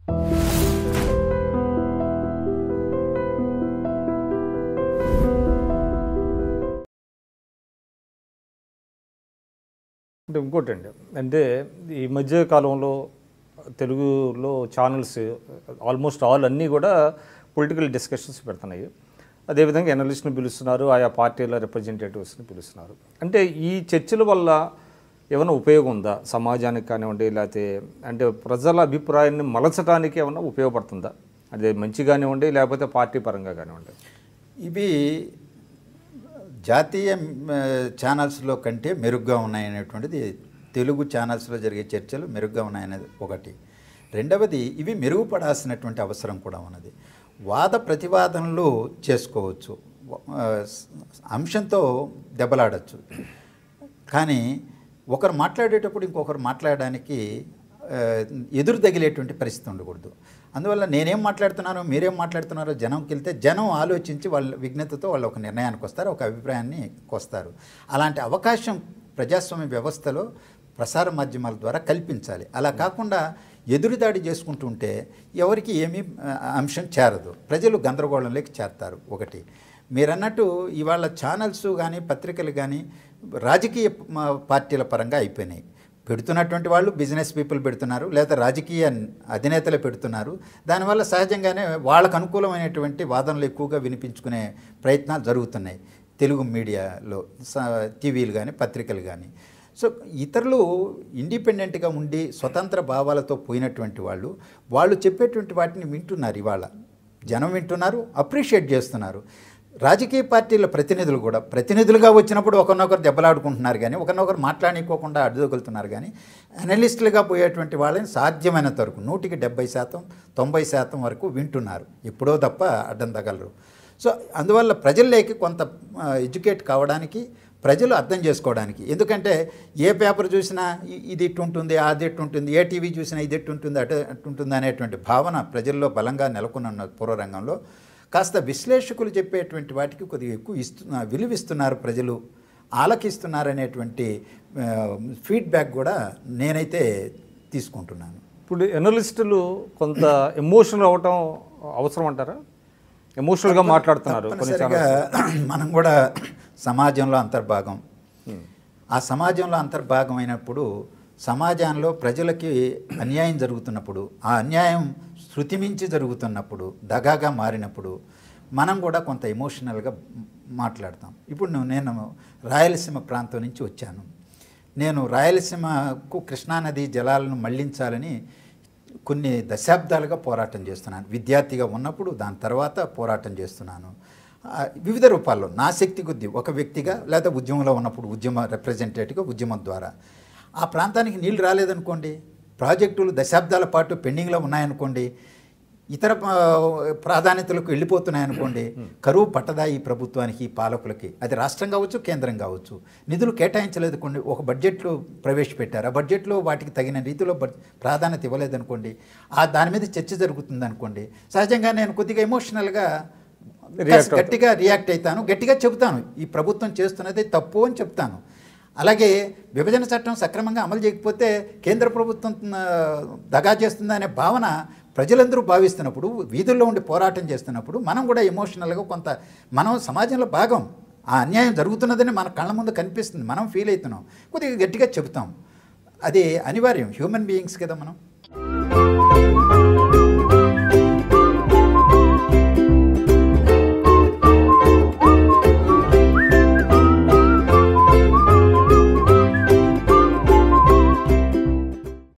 అంటే ఇంకోటి అండి అంటే ఈ మధ్య కాలంలో తెలుగులో ఛానల్స్ ఆల్మోస్ట్ ఆల్ అన్నీ కూడా పొలిటికల్ డిస్కషన్స్ పెడుతున్నాయి అదేవిధంగా ఎనలిస్ట్ని పిలుస్తున్నారు ఆయా పార్టీల రిప్రజెంటేటివ్స్ని పిలుస్తున్నారు అంటే ఈ చర్చల వల్ల ఏమైనా ఉపయోగం ఉందా సమాజానికి కానివ్వండి లేకపోతే అంటే ప్రజల అభిప్రాయాన్ని మలచడానికి ఏమైనా ఉపయోగపడుతుందా అదే మంచి కానివ్వండి లేకపోతే పార్టీ పరంగా కానివ్వండి ఇవి జాతీయ మ్, ఛానల్స్లో కంటే మెరుగ్గా ఉన్నాయనేటువంటిది తెలుగు ఛానల్స్లో జరిగే చర్చలు మెరుగ్గా ఉన్నాయనేది ఒకటి రెండవది ఇవి మెరుగుపడాల్సినటువంటి అవసరం కూడా ఉన్నది వాద ప్రతివాదనలు చేసుకోవచ్చు ఆ, అంశంతో దెబ్బలాడచ్చు కానీ ఒకరు మాట్లాడేటప్పుడు ఇంకొకరు మాట్లాడడానికి ఆ, ఎదురు తగిలేటువంటి పరిస్థితి ఉండకూడదు అందువల్ల నేనేం మాట్లాడుతున్నానో మీరేం మాట్లాడుతున్నారో జనంకి వెళ్తే జనం ఆలోచించి వాళ్ళ విఘ్నతతో వాళ్ళు ఒక నిర్ణయానికి వస్తారు ఒక అభిప్రాయాన్ని వస్తారు అలాంటి అవకాశం ప్రజాస్వామ్య వ్యవస్థలో ప్రసార మాధ్యమాల ద్వారా కల్పించాలి అలా కాకుండా ఎదురుదాడి చేసుకుంటూ ఉంటే ఎవరికి ఏమీ ఆ, అంశం చేరదు ప్రజలు గందరగోళంలోకి చేరతారు ఒకటి మీరన్నట్టు ఇవాళ ఛానల్స్ కానీ పత్రికలు కానీ రాజకీయ మ- పార్టీల పరంగా అయిపోయినాయి పెడుతున్నటువంటి వాళ్ళు బిజినెస్ పీపుల్ పెడుతున్నారు లేదా రాజకీయ అధినేతలు పెడుతున్నారు దానివల్ల సహజంగానే వాళ్ళకు అనుకూలమైనటువంటి వాదనలు ఎక్కువగా వినిపించుకునే ప్రయత్నాలు జరుగుతున్నాయి తెలుగు మీడియాలో స- టీవీలు కానీ పత్రికలు కానీ సో ఇతరులు ఇండిపెండెంట్గా ఉండి స్వతంత్ర భావాలతో పోయినటువంటి వాళ్ళు వాళ్ళు చెప్పేటువంటి వాటిని వింటున్నారు ఇవాళ జనం వింటున్నారు అప్రిషియేట్ చేస్తున్నారు రాజకీయ పార్టీల ప్రతినిధులు కూడా ప్రతినిధులుగా వచ్చినప్పుడు ఒకరినొకరు దెబ్బలాడుకుంటున్నారు కానీ ఒకరినొకరు మాట్లాడుకోకుండా అడ్డుదొగులుతున్నారు కానీ అనలిస్టులుగా పోయేటువంటి వాళ్ళని సాధ్యమైనంత వరకు నూటికి డెబ్బై శాతం తొంభై శాతం వరకు వింటున్నారు ఎప్పుడో తప్ప అడ్డం తగలరు సో అందువల్ల ప్రజల్లోకి కొంత ఎడ్యుకేట్ కావడానికి ప్రజలు అర్థం చేసుకోవడానికి ఎందుకంటే ఏ పేపర్ చూసినా ఇ- ఇది ఇట్టు ఉంటుంది అది ఇట్టు ఉంటుంది ఏ టీవీ చూసినా ఇది ఇట్టు ఉంటుంది అటు అట్టు ఉంటుంది అనేటువంటి భావన ప్రజల్లో బలంగా నెలకొన్న పూర్వరంగంలో కాస్త విశ్లేషకులు చెప్పేటువంటి వాటికి కొద్దిగా ఎక్కువ ఇస్తు విలువిస్తున్నారు ప్రజలు ఆలకిస్తున్నారు అనేటువంటి ఫీడ్బ్యాక్ కూడా నేనైతే తీసుకుంటున్నాను ఇప్పుడు ఎనలిస్టులు కొంత ఎమోషనల్ అవ్వటం అవసరం అంటారా ఎమోషనల్గా మాట్లాడుతున్నారు కొన్ని తప్పనిసరిగా మనం కూడా సమాజంలో అంతర్భాగం ఆ సమాజంలో అంతర్భాగం అయినప్పుడు సమాజంలో ప్రజలకి అన్యాయం జరుగుతున్నప్పుడు ఆ అన్యాయం శృతిమించి జరుగుతున్నప్పుడు దగాగా మారినప్పుడు మనం కూడా కొంత ఎమోషనల్గా మాట్లాడతాం ఇప్పుడు నువ్వు నేను రాయలసీమ ప్రాంతం నుంచి వచ్చాను నేను రాయలసీమకు కృష్ణానది జలాలను మళ్లించాలని కొన్ని దశాబ్దాలుగా పోరాటం చేస్తున్నాను విద్యార్థిగా ఉన్నప్పుడు దాని తర్వాత పోరాటం చేస్తున్నాను ఆ, వివిధ రూపాల్లో నా శక్తి కొద్దీ ఒక వ్యక్తిగా లేదా ఉద్యమంలో ఉన్నప్పుడు ఉద్యమ రిప్రజెంటేటివ్గా ఉద్యమం ద్వారా ఆ ప్రాంతానికి నీళ్లు రాలేదనుకోండి ప్రాజెక్టులు దశాబ్దాల పాటు పెండింగ్లో ఉన్నాయనుకోండి ఇతర ఆ, ప్రాధాన్యతలకు వెళ్ళిపోతున్నాయనుకోండి కరువు పట్టదా ఈ ప్రభుత్వానికి ఈ పాలకులకి అది రాష్ట్రం కావచ్చు కేంద్రం కావచ్చు నిధులు కేటాయించలేదు కొన్ని ఒక బడ్జెట్లో ప్రవేశపెట్టారు ఆ బడ్జెట్లో వాటికి తగిన రీతిలో బడ్- ప్రాధాన్యత ఇవ్వలేదనుకోండి ఆ దాని మీద చర్చ జరుగుతుంది అనుకోండి సహజంగా నేను కొద్దిగా ఎమోషనల్గా React గట్టిగా రియాక్ట్ అవుతాను గట్టిగా చెబుతాను ఈ ప్రభుత్వం చేస్తున్నది తప్పు అని చెప్తాను అలాగే విభజన చట్టం సక్రమంగా అమలు చేయకపోతే కేంద్ర ప్రభుత్వం ఆ, దగా చేస్తుందా అనే భావన ప్రజలందరూ భావిస్తున్నప్పుడు వీధుల్లో ఉండి పోరాటం చేస్తున్నప్పుడు మనం కూడా ఎమోషనల్గా కొంత మనం సమాజంలో భాగం ఆ అన్యాయం జరుగుతున్నదని మన కళ్ళ ముందు కనిపిస్తుంది మనం ఫీల్ అవుతున్నాం కొద్దిగా గట్టిగా చెబుతాం అది అనివార్యం హ్యూమన్ బీయింగ్స్ కదా మనం